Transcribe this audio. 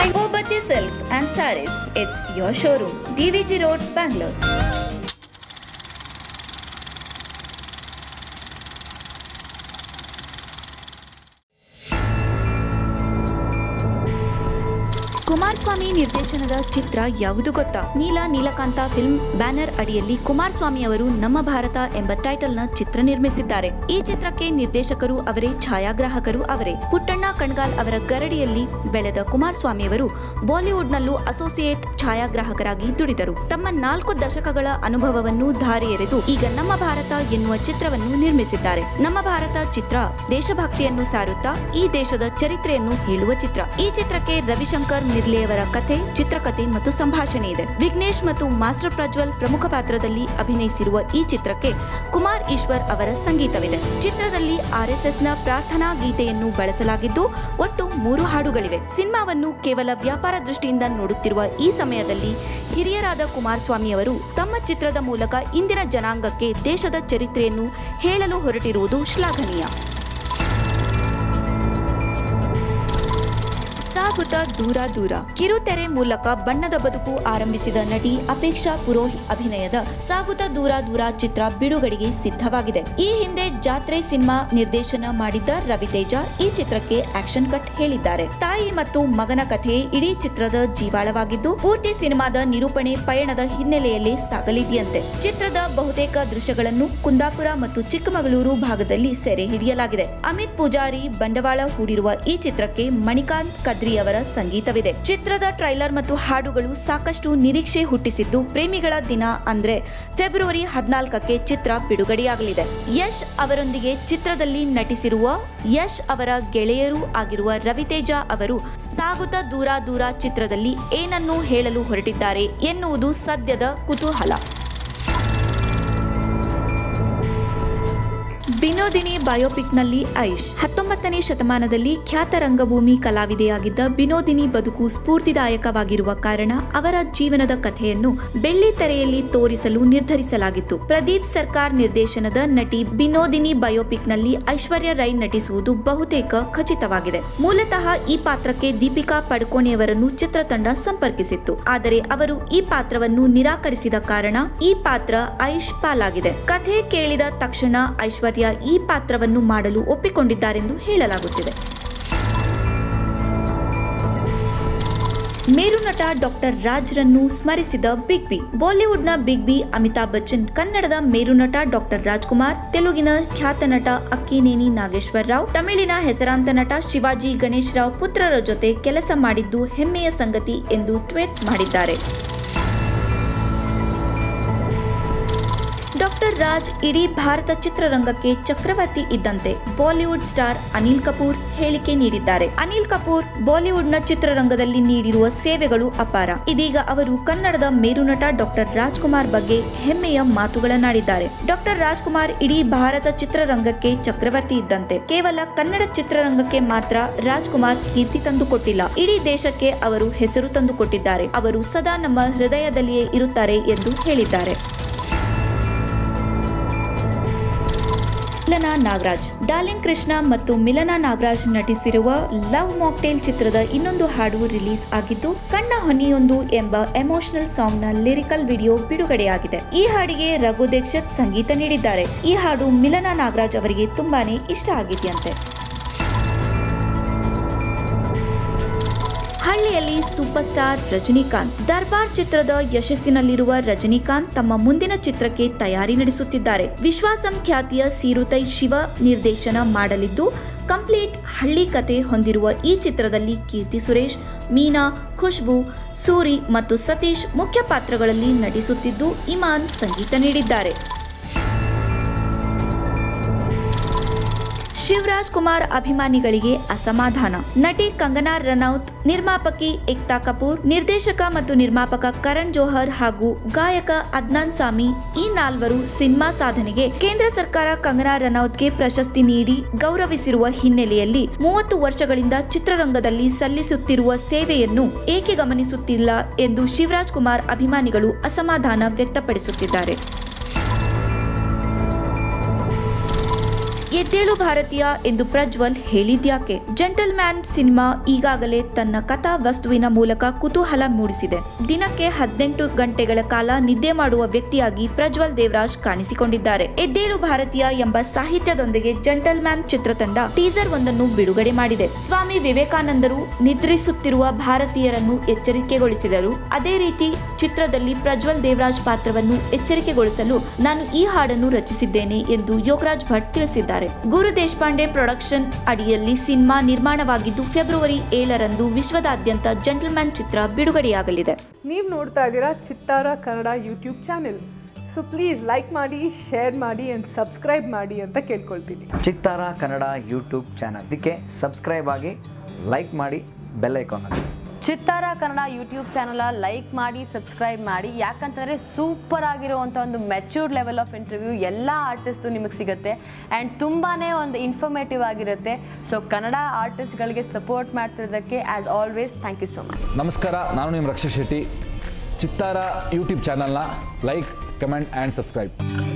by Obati Silks and Saris. It's your showroom, DVG Road, Bangalore. Kumaraswamy ನಿರ್ದೇಶನದ ಚಿತ್ರ ಯಾವುದು ಗೊತ್ತಾ ನೀಲ ನೀಲಕಾಂತ film banner ಅಡಿಯಲ್ಲಿ ಕುಮಾರಸ್ವಾಮಿ ಅವರು ನಮ್ಮ ಭಾರತ ಎಂಬ ಟೈಟಲ್ನ ಚಿತ್ರ ನಿರ್ಮಿಸಿದ್ದಾರೆ ಈ ಚಿತ್ರಕ್ಕೆ ನಿರ್ದೇಶಕರು ಅವರೇ ಛಾಯಾಗ್ರಾಹಕರು ಅವರೇ ಪುಟ್ಟಣ್ಣ ಕಣ್ಗಾಲ್ ಅವರ ಗರಡಿಯಲ್ಲಿ ಬೆಳೆದ ಕುಮಾರಸ್ವಾಮಿ ಅವರು ಬಾಲಿವುಡ್ನಲ್ಲೂ ಅಸೋಸಿಯೇಟ್ ಛಾಯಾಗ್ರಾಹಕರಾಗಿ ದುಡಿದರು ತಮ್ಮ ನಾಲ್ಕು ದಶಕಗಳ ಅನುಭವವನ್ನು ಧಾರೆ ಎರೆದು ಈಗ ನಮ್ಮ ಭಾರತ ಎನ್ನುವ ಚಿತ್ರವನ್ನು ನಿರ್ಮಿಸಿದ್ದಾರೆ ನಮ್ಮ ಭಾರತ ಚಿತ್ರ ದೇಶಭಕ್ತಿಯನ್ನು ಸಾರುತ್ತಾ ಈ ದೇಶದ ಚರಿತ್ರೆಯನ್ನು ಹೇಳುವ ಚಿತ್ರ ಈ ಚಿತ್ರಕ್ಕೆ ರವಿಶಂಕರ್ ನಿರ್ಲೆಯವರ ಕಥೆ ಚಿತ್ರಕಥೆ ಮತ್ತು ಸಂಭಾಷಣೆ ಇದೆ ವಿಘ್ನೇಶ್ ಮತ್ತು ಮಾಸ್ಟರ್ ಪ್ರಜ್ವಲ್ ಪ್ರಮುಖ ಪಾತ್ರದಲ್ಲಿ ಅಭಿನಯಿಸಿರುವ ಈ ಚಿತ್ರಕ್ಕೆ ಕುಮಾರ್ ಈಶ್ವರ್ ಅವರ ಸಂಗೀತವಿದೆ ಚಿತ್ರದಲ್ಲಿ ಆರ್ಎಸ್ಎಸ್ ನ ಪ್ರಾರ್ಥನಾ ಗೀತೆಯನ್ನು ಬಳಸಲಾಗಿದ್ದು ಒಟ್ಟು ಮೂರು ಹಾಡುಗಳಿವೆ ಸಿನಿಮಾವನ್ನು ಕೇವಲ ವ್ಯಾಪಾರ ದೃಷ್ಟಿಯಿಂದ ನೋಡುತ್ತಿರುವ ಈ ಸಮಯದಲ್ಲಿ ಹಿರಿಯರಾದ ಕುಮಾರಸ್ವಾಮಿ ಅವರು ತಮ್ಮ ಚಿತ್ರದ ಮೂಲಕ ಇಂದಿನ ಜನಾಂಗಕ್ಕೆ ದೇಶದ ಚರಿತ್ರೆಯನ್ನು ಹೇಳಲು ಹೊರಟಿರುವುದು ಶ್ಲಾಘನೀಯ ಸಾಗುತ್ತಾ ದೂರ ದೂರ ಕಿರುತೆರೆ ಮೂಲಕ ಬಣ್ಣದ ಬದುಕು ಆರಂಭಿಸಿದ ನಟಿ ಅಪೇಕ್ಷಾ ಪುರೋಹಿ ಅಭಿನಯದ ಸಾಗುತ್ತಾ ದೂರ ದೂರ ಚಿತ್ರ ಬಿಡುಗಡೆಗೆ ಸಿದ್ಧವಾಗಿದೆ ಈ ಹಿಂದೆ ಜಾತ್ರೆ ಸಿನಿಮಾ ನಿರ್ದೇಶನ ಮಾಡಿದ್ದ ರವಿತೇಜ ಈ ಚಿತ್ರಕ್ಕೆ ಆಕ್ಷನ್ ಕಟ್ ಹೇಳಿದ್ದಾರೆ ತಾಯಿ ಮತ್ತು ಮಗನ ಕಥೆ ಇಡೀ ಚಿತ್ರದ ಜೀವಾಳವಾಗಿದ್ದು ಪೂರ್ತಿ ಸಿನಿಮಾದ ನಿರೂಪಣೆ ಪಯಣದ ಹಿನ್ನೆಲೆಯಲ್ಲಿ ಸಾಗಲಿದೆಯಂತೆ ಚಿತ್ರದ ಬಹುತೇಕ ದೃಶ್ಯಗಳನ್ನು ಕುಂದಾಪುರ ಮತ್ತು ಚಿಕ್ಕಮಗಳೂರು ಭಾಗದಲ್ಲಿ ಸೆರೆ ಹಿಡಿಯಲಾಗಿದೆ ಅಮಿತ್ ಪೂಜಾರಿ ಬಂಡವಾಳ ಹೂಡಿರುವ ಈ ಚಿತ್ರಕ್ಕೆ ಮಣಿಕಾಂತ್ ಕದ್ರಿ ಅವರ ಸಂಗೀತವಿದೆ ಚಿತ್ರದ ಟ್ರೈಲರ್ ಮತ್ತು ಹಾಡುಗಳು ಸಾಕಷ್ಟು ನಿರೀಕ್ಷೆ ಹುಟ್ಟಿಸಿದ್ದು ಪ್ರೇಮಿಗಳ ದಿನ ಅಂದ್ರೆ ಫೆಬ್ರವರಿ ಹದಿನಾಲ್ಕಕ್ಕೆ ಚಿತ್ರ ಬಿಡುಗಡೆಯಾಗಲಿದೆ ಯಶ್ ಅವರೊಂದಿಗೆ ಚಿತ್ರದಲ್ಲಿ ನಟಿಸಿರುವ ಯಶ್ ಅವರ ಗೆಳೆಯರೂ ಆಗಿರುವ ರವಿತೇಜ ಅವರು ಸಾಗುತ್ತಾ ದೂರ ದೂರ ಚಿತ್ರದಲ್ಲಿ ಏನನ್ನು ಹೇಳಲು ಹೊರಟಿದ್ದಾರೆ ಎನ್ನುವುದು ಸದ್ಯದ ಕುತೂಹಲ ಬಿನೋದಿನಿ ಬಯೋಪಿಕ್ನಲ್ಲಿ ಐಶ್ ಹತ್ತೊಂಬತ್ತನೇ ಶತಮಾನದಲ್ಲಿ ಖ್ಯಾತ ರಂಗಭೂಮಿ ಕಲಾವಿದೆಯಾಗಿದ್ದ ಬಿನೋದಿನಿ ಬದುಕು ಸ್ಫೂರ್ತಿದಾಯಕವಾಗಿರುವ ಕಾರಣ ಅವರ ಜೀವನದ ಕಥೆಯನ್ನು ಬೆಳ್ಳಿ ತೆರೆಯಲ್ಲಿ ತೋರಿಸಲು ನಿರ್ಧರಿಸಲಾಗಿತ್ತು ಪ್ರದೀಪ್ ಸರ್ಕಾರ್ ನಿರ್ದೇಶನದ ನಟಿ ಬಿನೋದಿನಿ ಬಯೋಪಿಕ್ನಲ್ಲಿ ಐಶ್ವರ್ಯ ರೈ ನಟಿಸುವುದು ಬಹುತೇಕ ಖಚಿತವಾಗಿದೆ ಮೂಲತಃ ಈ ಪಾತ್ರಕ್ಕೆ ದೀಪಿಕಾ ಪಡುಕೋಣೆಯವರನ್ನು ಚಿತ್ರತಂಡ ಸಂಪರ್ಕಿಸಿತ್ತು ಆದರೆ ಅವರು ಈ ಪಾತ್ರವನ್ನು ನಿರಾಕರಿಸಿದ ಕಾರಣ ಈ ಪಾತ್ರ ಐಶ್ ಪಾಲಾಗಿದೆ ಕಥೆ ಕೇಳಿದ ತಕ್ಷಣ ಐಶ್ವರ್ಯ ಈ ಪಾತ್ರವನ್ನು ಮಾಡಲು ಒಪ್ಪಿಕೊಂಡಿದ್ದಾರೆಂದು ಹೇಳಲಾಗುತ್ತಿದೆ ಮೇರು ನಟ ಡಾಕ್ಟರ್ ರಾಜ್ರನ್ನು ಸ್ಮರಿಸಿದ ಬಿಗ್ ಬಿ ಬಾಲಿವುಡ್ನ ಬಿಗ್ ಬಿ ಅಮಿತಾಬ್ ಬಚ್ಚನ್ ಕನ್ನಡದ ಮೇರು ನಟ ಡಾಕ್ಟರ್ ರಾಜ್ಕುಮಾರ್ ತೆಲುಗಿನ ಖ್ಯಾತ ನಟ ಅಕ್ಕಿನೇನಿ ನಾಗೇಶ್ವರ ರಾವ್ ತಮಿಳಿನ ಹೆಸರಾಂತ ನಟ ಶಿವಾಜಿ ಗಣೇಶ್ ರಾವ್ ಪುತ್ರರ ಜೊತೆ ಕೆಲಸ ಮಾಡಿದ್ದು ಹೆಮ್ಮೆಯ ಸಂಗತಿ ಎಂದು ಟ್ವೀಟ್ ಮಾಡಿದ್ದಾರೆ ಡಾಕ್ಟರ್ ರಾಜ್ ಇಡೀ ಭಾರತ ಚಿತ್ರರಂಗಕ್ಕೆ ಚಕ್ರವರ್ತಿ ಇದ್ದಂತೆ ಬಾಲಿವುಡ್ ಸ್ಟಾರ್ ಅನಿಲ್ ಕಪೂರ್ ಹೇಳಿಕೆ ನೀಡಿದ್ದಾರೆ ಅನಿಲ್ ಕಪೂರ್ ಬಾಲಿವುಡ್ನ ಚಿತ್ರರಂಗದಲ್ಲಿ ನೀಡಿರುವ ಸೇವೆಗಳು ಅಪಾರ ಇದೀಗ ಅವರು ಕನ್ನಡದ ಮೇರುನಟ ಡಾಕ್ಟರ್ ರಾಜ್ಕುಮಾರ್ ಬಗ್ಗೆ ಹೆಮ್ಮೆಯ ಮಾತುಗಳನ್ನಾಡಿದ್ದಾರೆ ಡಾಕ್ಟರ್ ರಾಜ್ಕುಮಾರ್ ಇಡೀ ಭಾರತ ಚಿತ್ರರಂಗಕ್ಕೆ ಚಕ್ರವರ್ತಿ ಇದ್ದಂತೆ ಕೇವಲ ಕನ್ನಡ ಚಿತ್ರರಂಗಕ್ಕೆ ಮಾತ್ರ ರಾಜ್ಕುಮಾರ್ ಕೀರ್ತಿ ತಂದುಕೊಟ್ಟಿಲ್ಲ ಇಡೀ ದೇಶಕ್ಕೆ ಅವರು ಹೆಸರು ತಂದುಕೊಟ್ಟಿದ್ದಾರೆ ಅವರು ಸದಾ ನಮ್ಮ ಹೃದಯದಲ್ಲಿಯೇ ಇರುತ್ತಾರೆ ಎಂದು ಹೇಳಿದ್ದಾರೆ ಮಿಲನಾ ನಾಗರಾಜ್ ಡಾರ್ಲಿಂಗ್ ಕೃಷ್ಣ ಮತ್ತು ಮಿಲನಾ ನಾಗರಾಜ್ ನಟಿಸಿರುವ ಲವ್ ಮಾಕ್ಟೇಲ್ ಚಿತ್ರದ ಇನ್ನೊಂದು ಹಾಡು ರಿಲೀಸ್ ಆಗಿದ್ದು ಕಣ್ಣ ಹೊನ್ನಿಯೊಂದು ಎಂಬ ಎಮೋಷನಲ್ ಸಾಂಗ್ ನ ಲಿರಿಕಲ್ ವಿಡಿಯೋ ಬಿಡುಗಡೆಯಾಗಿದೆ ಈ ಹಾಡಿಗೆ ರಘು ದೀಕ್ಷಿತ್ ಸಂಗೀತ ನೀಡಿದ್ದಾರೆ ಈ ಹಾಡು ಮಿಲನಾ ನಾಗರಾಜ್ ಅವರಿಗೆ ತುಂಬಾನೇ ಇಷ್ಟ ಆಗಿದೆಯಂತೆ ಹಳ್ಳಿಯಲ್ಲಿ ಸೂಪರ್ ಸ್ಟಾರ್ ರಜನಿಕಾಂತ್ ದರ್ಬಾರ್ ಚಿತ್ರದ ಯಶಸ್ಸಿನಲ್ಲಿರುವ ರಜನಿಕಾಂತ್ ತಮ್ಮ ಮುಂದಿನ ಚಿತ್ರಕ್ಕೆ ತಯಾರಿ ನಡೆಸುತ್ತಿದ್ದಾರೆ ವಿಶ್ವಾಸಂ ಖ್ಯಾತಿಯ ಸೀರುತೈ ಶಿವ ನಿರ್ದೇಶನ ಮಾಡಲಿದ್ದು ಕಂಪ್ಲೀಟ್ ಹಳ್ಳಿ ಕತೆ ಹೊಂದಿರುವ ಈ ಚಿತ್ರದಲ್ಲಿ ಕೀರ್ತಿ ಸುರೇಶ್ ಮೀನಾ ಖುಷ್ಬು ಸೂರಿ ಮತ್ತು ಸತೀಶ್ ಮುಖ್ಯ ಪಾತ್ರಗಳಲ್ಲಿ ನಟಿಸುತ್ತಿದ್ದು ಇಮಾನ್ ಸಂಗೀತ ನೀಡಿದ್ದಾರೆ ಶಿವರಾಜ್ ಕುಮಾರ್ ಅಭಿಮಾನಿಗಳಿಗೆ ಅಸಮಾಧಾನ ನಟಿ ಕಂಗನಾ ರನೌತ್ ನಿರ್ಮಾಪಕಿ ಏಕ್ತಾ ಕಪೂರ್ ನಿರ್ದೇಶಕ ಮತ್ತು ನಿರ್ಮಾಪಕ ಕರಣ್ ಜೋಹರ್ ಹಾಗೂ ಗಾಯಕ ಅದ್ನಾನ್ ಸಾಮಿ ಈ ನಾಲ್ವರು ಸಿನಿಮಾ ಸಾಧನೆಗೆ ಕೇಂದ್ರ ಸರ್ಕಾರ ಕಂಗನಾ ರನೌತ್ಗೆ ಪ್ರಶಸ್ತಿ ನೀಡಿ ಗೌರವಿಸಿರುವ ಹಿನ್ನೆಲೆಯಲ್ಲಿ ಮೂವತ್ತು ವರ್ಷಗಳಿಂದ ಚಿತ್ರರಂಗದಲ್ಲಿ ಸಲ್ಲಿಸುತ್ತಿರುವ ಸೇವೆಯನ್ನು ಏಕೆ ಗಮನಿಸುತ್ತಿಲ್ಲ ಎಂದು ಶಿವರಾಜ್ ಕುಮಾರ್ ಅಭಿಮಾನಿಗಳು ಅಸಮಾಧಾನ ವ್ಯಕ್ತಪಡಿಸುತ್ತಿದ್ದಾರೆ ಎದ್ದೇಳು ಭಾರತೀಯ ಎಂದು ಪ್ರಜ್ವಲ್ ಹೇಳಿದ್ಯಾಕೆ ಜೆಂಟಲ್ ಮ್ಯಾನ್ ಸಿನಿಮಾ ಈಗಾಗಲೇ ತನ್ನ ಕಥಾ ವಸ್ತುವಿನ ಮೂಲಕ ಕುತೂಹಲ ಮೂಡಿಸಿದೆ ದಿನಕ್ಕೆ ಹದಿನೆಂಟು ಗಂಟೆಗಳ ಕಾಲ ನಿದ್ದೆ ಮಾಡುವ ವ್ಯಕ್ತಿಯಾಗಿ ಪ್ರಜ್ವಲ್ ದೇವರಾಜ್ ಕಾಣಿಸಿಕೊಂಡಿದ್ದಾರೆ ಎದ್ದೇಳು ಭಾರತೀಯ ಎಂಬ ಸಾಹಿತ್ಯದೊಂದಿಗೆ ಜೆಂಟಲ್ ಮ್ಯಾನ್ ಚಿತ್ರತಂಡ ಟೀಸರ್ ಒಂದನ್ನು ಬಿಡುಗಡೆ ಮಾಡಿದೆ ಸ್ವಾಮಿ ವಿವೇಕಾನಂದರು ನಿದ್ರಿಸುತ್ತಿರುವ ಭಾರತೀಯರನ್ನು ಎಚ್ಚರಿಕೆಗೊಳಿಸಿದರು ಅದೇ ರೀತಿ ಚಿತ್ರದಲ್ಲಿ ಪ್ರಜ್ವಲ್ ದೇವರಾಜ್ ಪಾತ್ರವನ್ನು ಎಚ್ಚರಿಕೆಗೊಳಿಸಲು ನಾನು ಈ ಹಾಡನ್ನು ರಚಿಸಿದ್ದೇನೆ ಎಂದು ಯೋಗರಾಜ್ ಭಟ್ ತಿಳಿಸಿದ್ದಾರೆ ಗುರು ದೇಶಪಾಂಡೆ ಪ್ರೊಡಕ್ಷನ್ ಅಡಿಯಲ್ಲಿ ಸಿನಿಮಾ ನಿರ್ಮಾಣವಾಗಿದ್ದು ಫೆಬ್ರವರಿ ಏಳರಂದು ವಿಶ್ವದಾದ್ಯಂತ ಜೆಂಟಲ್ಮ್ಯಾನ್ ಚಿತ್ರ ಬಿಡುಗಡೆಯಾಗಲಿದೆ ನೀವು ನೋಡ್ತಾ ಇದ್ದೀರಾ Chittara Kannada YouTube channel so please like ಮಾಡಿ ಶೇರ್ ಮಾಡಿ ಆ್ಯಂಡ್ ಸಬ್ಸ್ಕ್ರೈಬ್ ಮಾಡಿ ಅಂತ ಕೇಳ್ಕೊಳ್ತೀನಿ ಚಿತ್ತಾರ ಕನ್ನಡ ಯೂಟ್ಯೂಬ್ ಚಾನಲ್ ಇದಕ್ಕೆ ಸಬ್ಸ್ಕ್ರೈಬ್ ಆಗಿ ಲೈಕ್ ಮಾಡಿ ಬೆಲ್ ಐಕಾನ್ ಅಲ್ಲಿ Chittara Kannada YouTube channel like ಮಾಡಿ ಸಬ್ಸ್ಕ್ರೈಬ್ ಮಾಡಿ ಯಾಕಂತಂದರೆ ಸೂಪರ್ ಆಗಿರುವಂಥ ಒಂದು ಮೆಚ್ಯೂರ್ಡ್ ಲೆವೆಲ್ ಆಫ್ ಇಂಟರ್ವ್ಯೂ ಎಲ್ಲ ಆರ್ಟಿಸ್ಟು ನಿಮಗೆ ಸಿಗುತ್ತೆ ಆ್ಯಂಡ್ ತುಂಬಾ ಒಂದು ಇನ್ಫಾರ್ಮೇಟಿವ್ ಆಗಿರುತ್ತೆ ಸೊ ಕನ್ನಡ ಆರ್ಟಿಸ್ಟ್ಗಳಿಗೆ ಸಪೋರ್ಟ್ ಮಾಡ್ತಿರೋದಕ್ಕೆ as always thank you so much ನಮಸ್ಕಾರ ನಾನು ನಿಮ್ಮ ರಕ್ಷಾ ಶೆಟ್ಟಿ ಚಿತ್ತಾರ ಯೂಟ್ಯೂಬ್ ಚಾನಲ್ನ ಲೈಕ್ ಕಮೆಂಟ್ ಆ್ಯಂಡ್ ಸಬ್ಸ್ಕ್ರೈಬ್